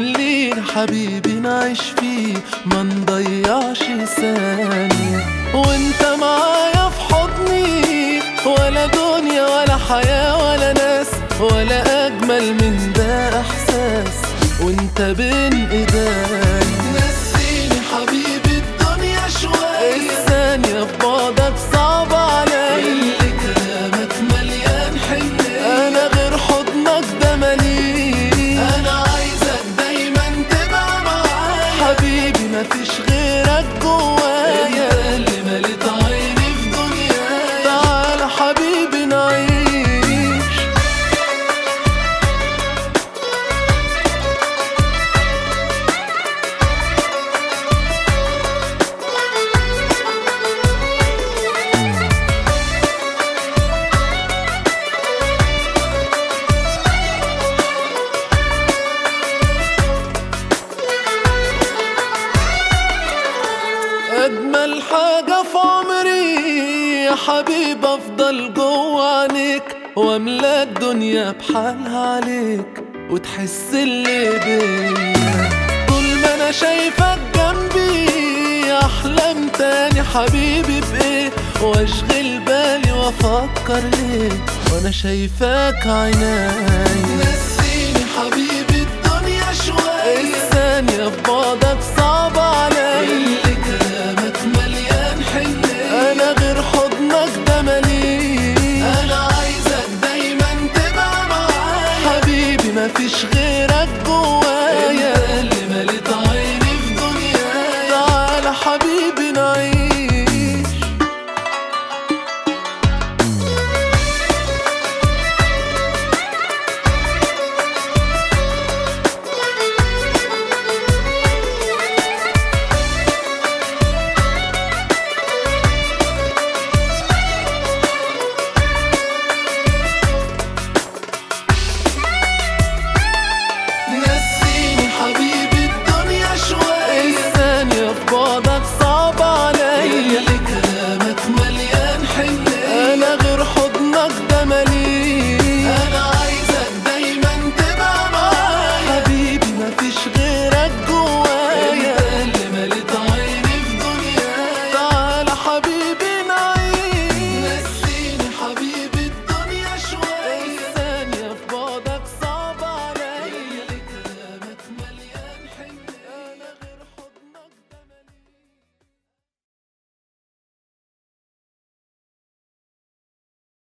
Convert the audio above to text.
لينا حبيبي نعيش فيه ما نضيعش ثانية وانت معايا في حضني ولا دنيا ولا حياة ولا ناس ولا أجمل من ده إحساس وانت بين ايديا نسيني حبيبي الدنيا شوية الثانية في بعدك صعب عليا اللي كلامك مليان حنية أنا غير حضنك ده مليء أنا عايزك دايما تبقى معايا حبيبي مفيش غيرك جوايا انت اللي مليت عيني في دنيايا تعال حبيبي نعيش أجمل حاجة في عمري يا حبيب أفضل جوا عينيك وأملا الدنيا بحالها عليك وتحس اللي بيا طول ما أنا شايفك جنبي أحلم تاني حبيبي بإيه وأشغل بالي وأفكر ليه وأنا شايفاك عيناي نسيني حبيبي